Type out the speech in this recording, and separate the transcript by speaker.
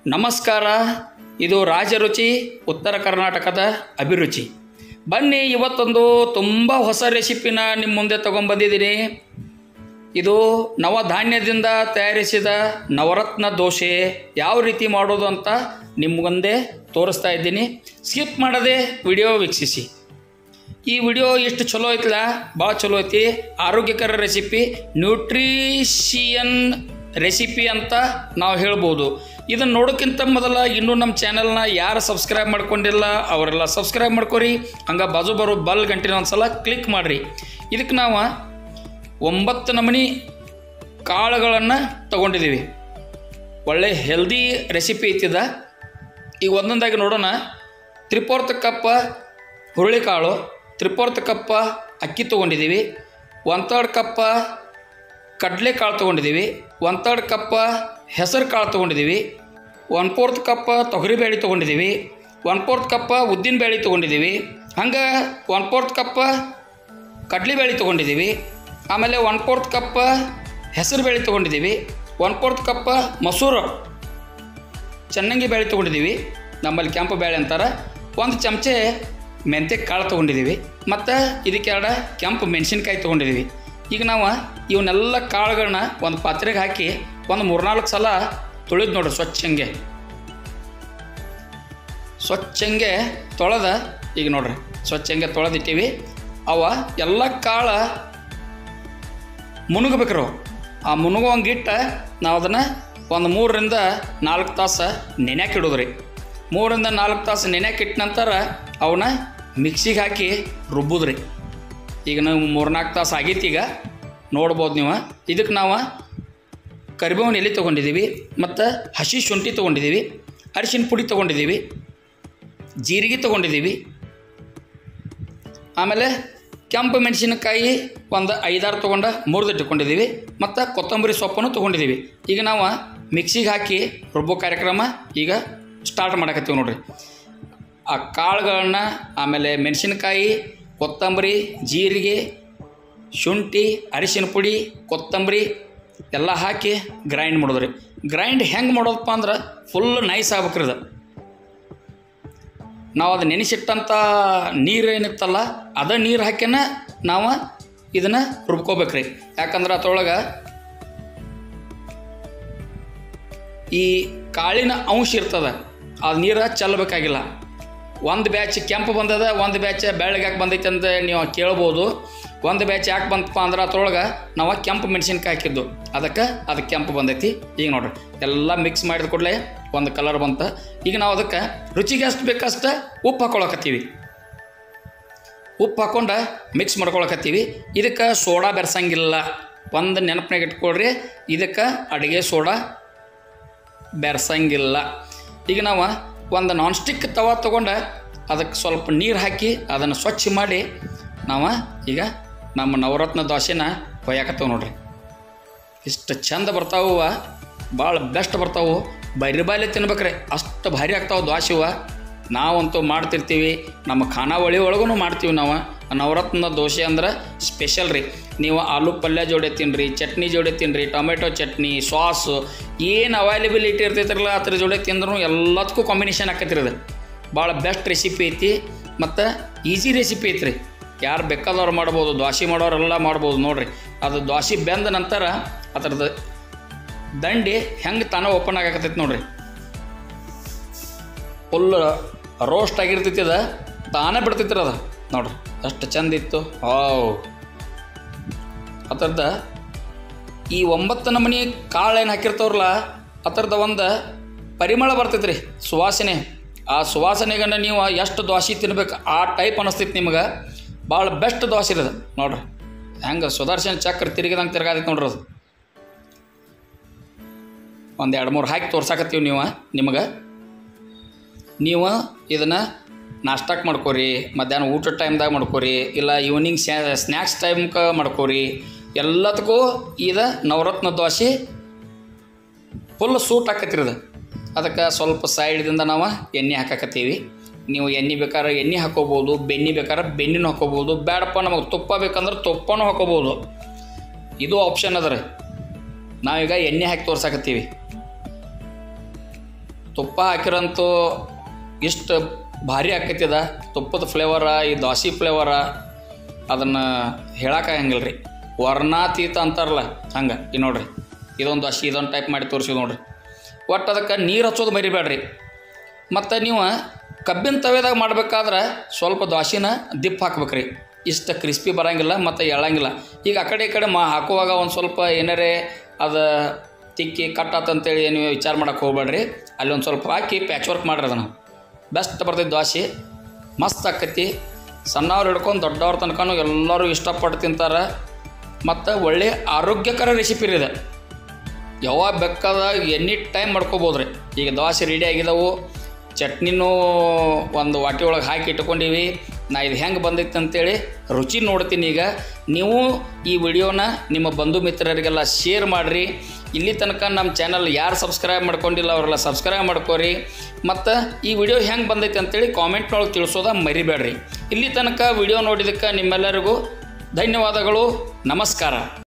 Speaker 1: ನಮಸ್ಕಾರ ಇದು ರಾಜರುಚಿ ಉತ್ತರ ಕರ್ನಾಟಕದ ಅಭಿರುಚಿ ಬನ್ನಿ ಇವತ್ತೊಂದು ತುಂಬ ಹೊಸ ರೆಸಿಪಿನ ನಿಮ್ಮ ಮುಂದೆ ತಗೊಂಬಂದಿದ್ದೀನಿ ಇದು ನವಧಾನ್ಯದಿಂದ ತಯಾರಿಸಿದ ನವರತ್ನ ದೋಸೆ ಯಾವ ರೀತಿ ಮಾಡೋದು ಅಂತ ನಿಮ್ಮ ಮುಂದೆ ತೋರಿಸ್ತಾ ಇದ್ದೀನಿ ಸ್ಕಿಪ್ ಮಾಡದೆ ವಿಡಿಯೋ ವೀಕ್ಷಿಸಿ ಈ ವಿಡಿಯೋ ಎಷ್ಟು ಚಲೋ ಐತಲ್ಲ ಭಾಳ ಚಲೋ ಐತಿ ಆರೋಗ್ಯಕರ ರೆಸಿಪಿ ನ್ಯೂಟ್ರಿಷಿಯನ್ ರೆಸಿಪಿ ಅಂತ ನಾವು ಹೇಳ್ಬೋದು ಇದನ್ನು ನೋಡೋಕ್ಕಿಂತ ಮೊದಲ ಇನ್ನೂ ನಮ್ಮ ಚಾನಲ್ನ ಯಾರು ಸಬ್ಸ್ಕ್ರೈಬ್ ಮಾಡ್ಕೊಂಡಿಲ್ಲ ಅವರೆಲ್ಲ ಸಬ್ಸ್ಕ್ರೈಬ್ ಮಾಡ್ಕೊರಿ ಹಂಗೆ ಬಾಜು ಬರೋ ಬಲ್ ಗಂಟಿನ ಒಂದ್ಸಲ ಕ್ಲಿಕ್ ಮಾಡಿರಿ ಇದಕ್ಕೆ ನಾವು ಒಂಬತ್ತು ನಮೂನಿ ಕಾಳುಗಳನ್ನು ತಗೊಂಡಿದ್ದೀವಿ ಒಳ್ಳೆ ಹೆಲ್ದಿ ರೆಸಿಪಿ ಐತಿದ ಈಗ ಒಂದೊಂದಾಗಿ ನೋಡೋಣ ತ್ರಿಪೋರ್ತ್ ಕಪ್ಪ ಹುರುಳಿಕಾಳು ತ್ರಿಪೋರ್ತ್ ಕಪ್ಪ ಅಕ್ಕಿ ತೊಗೊಂಡಿದ್ದೀವಿ ಒನ್ ತರ್ಡ್ ಕಪ್ಪ ಕಡಲೆಕಾಳು ತೊಗೊಂಡಿದ್ದೀವಿ ಒನ್ ತರ್ಡ್ ಕಪ್ಪ ಹೆಸರು ಕಾಳು ತೊಗೊಂಡಿದ್ದೀವಿ ಒನ್ ಫೋರ್ತ್ ಕಪ್ಪ ತೊಗರಿಬೇಳೆ ತೊಗೊಂಡಿದ್ದೀವಿ ಒನ್ ಫೋರ್ತ್ ಕಪ್ಪ ಉದ್ದಿನ ಬೇಳೆ ತೊಗೊಂಡಿದ್ದೀವಿ ಹಂಗೆ ಒನ್ ಫೋರ್ತ್ ಕಪ್ಪ ಕಡಲೆಬೇಳೆ ತೊಗೊಂಡಿದ್ದೀವಿ ಆಮೇಲೆ ಒನ್ ಫೋರ್ತ್ ಕಪ್ಪ ಹೆಸರು ಬೇಳೆ ತೊಗೊಂಡಿದ್ದೀವಿ ಒನ್ ಫೋರ್ತ್ ಕಪ್ಪ ಮಸೂರು ಚೆನ್ನಾಗಿ ಬೇಳೆ ತೊಗೊಂಡಿದ್ದೀವಿ ನಮ್ಮಲ್ಲಿ ಕೆಂಪು ಬೇಳೆ ಅಂತಾರೆ ಒಂದು ಚಮಚೆ ಮೆಂತ್ಯ ಕಾಳು ತೊಗೊಂಡಿದ್ದೀವಿ ಮತ್ತು ಇದಕ್ಕೆರಡು ಕೆಂಪು ಮೆಣಸಿನ್ಕಾಯಿ ತೊಗೊಂಡಿದ್ದೀವಿ ಈಗ ನಾವು ಇವನ್ನೆಲ್ಲ ಕಾಳುಗಳನ್ನ ಒಂದು ಪಾತ್ರೆಗೆ ಹಾಕಿ ಒಂದು ಮೂರ್ನಾಲ್ಕು ಸಲ ತೊಳೆದು ನೋಡ್ರಿ ಸ್ವಚ್ಛಂಗೆ ಸ್ವಚ್ಛಂಗೆ ತೊಳೆದ ಈಗ ನೋಡ್ರಿ ಸ್ವಚ್ಛಂಗೆ ತೊಳೆದಿಟ್ಟಿವಿ ಅವ ಎಲ್ಲ ಕಾಳು ಮುನುಗಬೇಕ್ರಿ ಅವು ಆ ಮುನುಗುವಂಗಿಟ್ಟ ನಾವು ಅದನ್ನು ಒಂದು ಮೂರರಿಂದ ನಾಲ್ಕು ತಾಸು ನೆನೆಯಾಕೆ ಇಡೋದ್ರಿ ಮೂರರಿಂದ ನಾಲ್ಕು ತಾಸು ನೆನೆಯಾಕೆ ಇಟ್ಟ ನಂತರ ಅವನ್ನ ಮಿಕ್ಸಿಗೆ ಹಾಕಿ ರುಬ್ಬುದ್ರಿ ಈಗ ನಾವು ಮೂರ್ನಾಲ್ಕು ತಾಸು ಆಗೈತಿ ಈಗ ನೋಡ್ಬೋದು ನೀವು ಇದಕ್ಕೆ ನಾವು ಕರಿಬೇವಿನ ಎಲೆ ತೊಗೊಂಡಿದ್ದೀವಿ ಮತ್ತು ಹಸಿ ಶುಂಠಿ ತೊಗೊಂಡಿದ್ದೀವಿ ಅರಿಶಿನ ಪುಡಿ ತೊಗೊಂಡಿದ್ದೀವಿ ಜೀರಿಗೆ ತೊಗೊಂಡಿದ್ದೀವಿ ಆಮೇಲೆ ಕೆಂಪು ಮೆಣಸಿನಕಾಯಿ ಒಂದು ಐದಾರು ತೊಗೊಂಡು ಮುರಿದಿಟ್ಟುಕೊಂಡಿದ್ದೀವಿ ಮತ್ತು ಕೊತ್ತಂಬರಿ ಸೊಪ್ಪನ್ನು ತೊಗೊಂಡಿದ್ದೀವಿ ಈಗ ನಾವು ಮಿಕ್ಸಿಗೆ ಹಾಕಿ ರುಬ್ಬೋ ಕಾರ್ಯಕ್ರಮ ಈಗ ಸ್ಟಾರ್ಟ್ ಮಾಡಕತ್ತೀವಿ ನೋಡ್ರಿ ಆ ಕಾಳುಗಳನ್ನ ಆಮೇಲೆ ಮೆಣಸಿನಕಾಯಿ ಕೊತ್ತಂಬರಿ ಜೀರಿಗೆ ಶುಂಠಿ ಅರಿಶಿನ ಪುಡಿ ಕೊತ್ತಂಬರಿ ಎಲ್ಲ ಹಾಕಿ ಗ್ರೈಂಡ್ ಮಾಡೋದ್ರಿ ಗ್ರೈಂಡ್ ಹೆಂಗೆ ಮಾಡೋದಪ್ಪ ಅಂದ್ರೆ ಫುಲ್ ನೈಸ್ ಆಗ್ಬೇಕ್ರಿ ಅದು ನಾವು ಅದು ನೆನೆಸಿಟ್ಟಂಥ ನೀರು ಏನಿತ್ತಲ್ಲ ಅದ ನೀರು ಹಾಕ್ಯನ ನಾವು ಇದನ್ನು ರುಬ್ಕೋಬೇಕ್ರಿ ಯಾಕಂದ್ರೆ ಅದ್ರೊಳಗೆ ಈ ಕಾಳಿನ ಅಂಶ ಇರ್ತದೆ ಆ ನೀರು ಚೆಲ್ಲಬೇಕಾಗಿಲ್ಲ ಒಂದು ಬ್ಯಾಚ್ ಕೆಂಪು ಬಂದದ ಒಂದು ಬ್ಯಾಚ್ ಬೆಳ್ಳಗೆ ಯಾಕೆ ಬಂದೈತೆ ಅಂತ ನೀವು ಕೇಳ್ಬೋದು ಒಂದು ಬ್ಯಾಚ್ ಯಾಕೆ ಬಂತಪ್ಪ ಅಂದ್ರೆ ಅದ್ರೊಳಗೆ ನಾವು ಕೆಂಪು ಮೆಣಸಿನ್ಕಾಯಿ ಹಾಕಿದ್ದು ಅದಕ್ಕೆ ಅದಕ್ಕೆ ಕೆಂಪು ಬಂದೈತಿ ಈಗ ನೋಡ್ರಿ ಎಲ್ಲ ಮಿಕ್ಸ್ ಮಾಡಿದ ಕೂಡಲೇ ಒಂದು ಕಲರ್ ಬಂತ ಈಗ ನಾವು ಅದಕ್ಕೆ ರುಚಿಗೆ ಎಷ್ಟು ಬೇಕಷ್ಟು ಉಪ್ಪು ಹಾಕೊಳಕತ್ತೀವಿ ಉಪ್ಪು ಹಾಕ್ಕೊಂಡು ಮಿಕ್ಸ್ ಮಾಡ್ಕೊಳಕತ್ತೀವಿ ಇದಕ್ಕೆ ಸೋಡಾ ಬೆರೆಸಂಗಿಲ್ಲ ಒಂದು ನೆನಪಿನಾಗ ಇಟ್ಕೊಳ್ರಿ ಇದಕ್ಕೆ ಅಡುಗೆ ಸೋಡಾ ಬೆರೆಸಂಗಿಲ್ಲ ಈಗ ನಾವು ಒಂದು ನಾನ್ ಸ್ಟಿಕ್ ತವ ತೊಗೊಂಡು ಅದಕ್ಕೆ ಸ್ವಲ್ಪ ನೀರು ಹಾಕಿ ಅದನ್ನು ಸ್ವಚ್ಛ ಮಾಡಿ ನಾವು ಈಗ ನಮ್ಮ ನವರತ್ನ ದೋಸೆನ ಕೊಯ್ಯಾಕತ್ತೇವೆ ನೋಡ್ರಿ ಇಷ್ಟು ಚಂದ ಬರ್ತಾವ ಭಾಳ ಬೆಸ್ಟ್ ಬರ್ತಾವು ಬೈರಿ ಬಾಯ್ಲೆ ತಿನ್ಬೇಕ್ರೆ ಅಷ್ಟು ಭಾರಿ ಆಗ್ತಾವೆ ದೋಸೆವ ನಾವಂತೂ ಮಾಡ್ತಿರ್ತೀವಿ ನಮ್ಮ ಖಾನಾವಳಿ ಒಳಗೂ ಮಾಡ್ತೀವಿ ನಾವು ನವರತ್ನ ದೋಸೆ ಅಂದ್ರೆ ಸ್ಪೆಷಲ್ ರೀ ನೀವು ಆಲೂ ಪಲ್ಯ ಜೋಡಿ ತಿನ್ನಿರಿ ಚಟ್ನಿ ಜೋಡಿ ತಿನ್ನಿರಿ ಟೊಮೆಟೊ ಚಟ್ನಿ ಸಾಸು ಏನು ಅವೈಲೇಬಿಲಿಟಿ ಇರ್ತೈತ್ರಲ್ಲ ಅದ್ರ ಜೋಡಿ ತಿಂದ್ರೂ ಎಲ್ಲದಕ್ಕೂ ಕಾಂಬಿನೇಷನ್ ಆಕೈತ್ರಿ ಅದು ಭಾಳ ಬೆಸ್ಟ್ ರೆಸಿಪಿ ಐತಿ ಮತ್ತು ಈಸಿ ರೆಸಿಪಿ ಐತ್ರಿ ಯಾರು ಬೇಕಾದವ್ರು ಮಾಡ್ಬೋದು ದ್ವಾಸೆ ಮಾಡೋರೆಲ್ಲ ಮಾಡ್ಬೋದು ನೋಡ್ರಿ ಅದು ದ್ವಾಸೆ ಬೆಂದ ನಂತರ ಅದರದ್ದು ದಂಡಿ ಹೆಂಗೆ ತಾನೇ ಓಪನ್ ಆಗಕತ್ತೈತಿ ನೋಡ್ರಿ ಫುಲ್ ರೋಸ್ಟ್ ಆಗಿರ್ತೈತಿ ಅದ ತಾನೇ ಬಿಡ್ತೈತಿ ಅದು ನೋಡ್ರಿ ಎಷ್ಟು ಚಂದ ಇತ್ತು ಹಾವ್ ಅದರದ ಈ ಒಂಬತ್ತು ನಮೂನಿ ಕಾಳು ಏನು ಹಾಕಿರ್ತಾವ್ರಲ್ಲ ಅದರದ ಒಂದು ಪರಿಮಳ ಬರ್ತೈತೆ ರೀ ಸುವಾಸನೆ ಆ ಸುವಾಸನೆಗನ್ನ ನೀವು ಎಷ್ಟು ದೋಸೆ ತಿನ್ಬೇಕು ಆ ಟೈಪ್ ಅನಿಸ್ತೈತಿ ನಿಮ್ಗೆ ಭಾಳ ಬೆಸ್ಟ್ ದೋಸೆ ಇರೋದು ನೋಡ್ರಿ ಹೆಂಗೆ ಸುದರ್ಶನ ಚಕ್ರ ತಿರುಗಿದಂಗೆ ತಿರ್ಗಾದೈತೆ ನೋಡ್ರಿ ಅದು ಒಂದು ಎರಡು ಮೂರು ಹಾಕಿ ತೋರ್ಸಾಕತ್ತೀವಿ ನೀವು ನಿಮಗೆ ನೀವು ಇದನ್ನು ನಾಷ್ಟಕ್ಕೆ ಮಾಡ್ಕೋರಿ ಮಧ್ಯಾಹ್ನ ಊಟದ ಟೈಮ್ದಾಗ ಮಾಡ್ಕೋರಿ ಇಲ್ಲ ಈವ್ನಿಂಗ್ ಸ್ನ್ಯಾಕ್ಸ್ ಟೈಮ್ಗೆ ಮಾಡ್ಕೋರಿ ಎಲ್ಲದಕ್ಕೂ ಇದು ನವರತ್ನ ದೋಸೆ ಫುಲ್ ಸೂಟ್ ಹಾಕತ್ರಿ ಅದು ಅದಕ್ಕೆ ಸ್ವಲ್ಪ ಸೈಡ್ದಿಂದ ನಾವು ಎಣ್ಣೆ ಹಾಕಾಕತ್ತೀವಿ ನೀವು ಎಣ್ಣೆ ಬೇಕಾದ್ರೆ ಎಣ್ಣೆ ಹಾಕೋಬೋದು ಬೆಣ್ಣೆ ಬೇಕಾದ್ರೆ ಬೆಣ್ಣೆನೂ ಹಾಕೋಬೋದು ಬೇಡಪ್ಪ ನಮಗೆ ತುಪ್ಪ ಬೇಕಂದ್ರೆ ತುಪ್ಪನೂ ಹಾಕೋಬೋದು ಇದು ಆಪ್ಷನ್ ಅದ ರೀ ನಾವೀಗ ಎಣ್ಣೆ ಹಾಕಿ ತೋರ್ಸಾಕತ್ತೀವಿ ತುಪ್ಪ ಹಾಕಿರಂತೂ ಇಷ್ಟು ಭಾರಿ ಆಕೈತಿದ ತುಪ್ಪದ ಫ್ಲೇವರ ಈ ದೋಸೆ ಫ್ಲೇವರ ಅದನ್ನು ಹೇಳೋಕ್ಕಾಗಂಗಿಲ್ಲ ರೀ ವರ್ಣಾತೀತ ಅಂತಾರಲ್ಲ ಹಂಗೆ ಈ ನೋಡ್ರಿ ಇದೊಂದು ದೋಸೆ ಇದೊಂದು ಟೈಪ್ ಮಾಡಿ ತೋರಿಸಿ ನೋಡ್ರಿ ಒಟ್ಟು ಅದಕ್ಕೆ ನೀರು ಹಚ್ಚೋದು ಮರಿಬೇಡ್ರಿ ಮತ್ತು ನೀವು ಕಬ್ಬಿನ ತವೆದಾಗ ಮಾಡ್ಬೇಕಾದ್ರೆ ಸ್ವಲ್ಪ ದೋಸೆನ ದಿಪ್ಪ ಹಾಕ್ಬೇಕ್ರಿ ಇಷ್ಟು ಕ್ರಿಸ್ಪಿ ಬರೋಂಗಿಲ್ಲ ಮತ್ತು ಎಳಂಗಿಲ್ಲ ಈಗ ಆ ಕಡೆ ಈ ಕಡೆ ಮಾ ಹಾಕುವಾಗ ಒಂದು ಸ್ವಲ್ಪ ಏನಾರೇ ಅದು ತಿಕ್ಕಿ ಕಟ್ಟಾತಂತೇಳಿ ನೀವು ವಿಚಾರ ಮಾಡೋಕೆ ಹೋಗ್ಬೇಡ್ರಿ ಅಲ್ಲಿ ಒಂದು ಸ್ವಲ್ಪ ಹಾಕಿ ಪ್ಯಾಚ್ ವರ್ಕ್ ಮಾಡ್ರಿ ಅದನ್ನು ಬೆಸ್ಟ್ ಬರ್ತೈತೆ ದೋಸೆ ಮಸ್ತ್ ಆಕೈತಿ ಸಣ್ಣವ್ರು ಹಿಡ್ಕೊಂಡು ದೊಡ್ಡವ್ರ ತನಕನೂ ಎಲ್ಲರೂ ಇಷ್ಟಪಟ್ಟು ತಿಂತಾರೆ ಮತ್ತು ಒಳ್ಳೆ ಆರೋಗ್ಯಕರ ರೆಸಿಪಿ ರೀ ಇದು ಯಾವಾಗ ಬೇಕಾದಾಗ ಎನಿ ಟೈಮ್ ಮಾಡ್ಕೋಬೋದು ರೀ ಈಗ ದೋಸೆ ರೆಡಿ ಆಗಿದಾವು ಚಟ್ನಿನೂ ಒಂದು ವಾಟಿ ಒಳಗೆ ಹಾಕಿ ಇಟ್ಕೊಂಡಿವಿ ನಾ ಇದು ಹೆಂಗೆ ಬಂದೈತೆ ಅಂತೇಳಿ ರುಚಿ ನೋಡ್ತೀನಿ ಈಗ ನೀವು ಈ ವಿಡಿಯೋನ ನಿಮ್ಮ ಬಂಧು ಮಿತ್ರರಿಗೆಲ್ಲ ಶೇರ್ ಮಾಡಿರಿ ಇಲ್ಲಿ ತನಕ ನಮ್ಮ ಚಾನಲ್ ಯಾರು ಸಬ್ಸ್ಕ್ರೈಬ್ ಮಾಡ್ಕೊಂಡಿಲ್ಲ ಅವರೆಲ್ಲ ಸಬ್ಸ್ಕ್ರೈಬ್ ಮಾಡ್ಕೋರಿ ಮತ್ತು ಈ ವಿಡಿಯೋ ಹೆಂಗೆ ಬಂದೈತೆ ಅಂತೇಳಿ ಕಾಮೆಂಟ್ನೊಳಗೆ ತಿಳಿಸೋದ ಮರಿಬೇಡ್ರಿ ಇಲ್ಲಿ ತನಕ ವಿಡಿಯೋ ನೋಡಿದ್ದಕ್ಕೆ ನಿಮ್ಮೆಲ್ಲರಿಗೂ ಧನ್ಯವಾದಗಳು ನಮಸ್ಕಾರ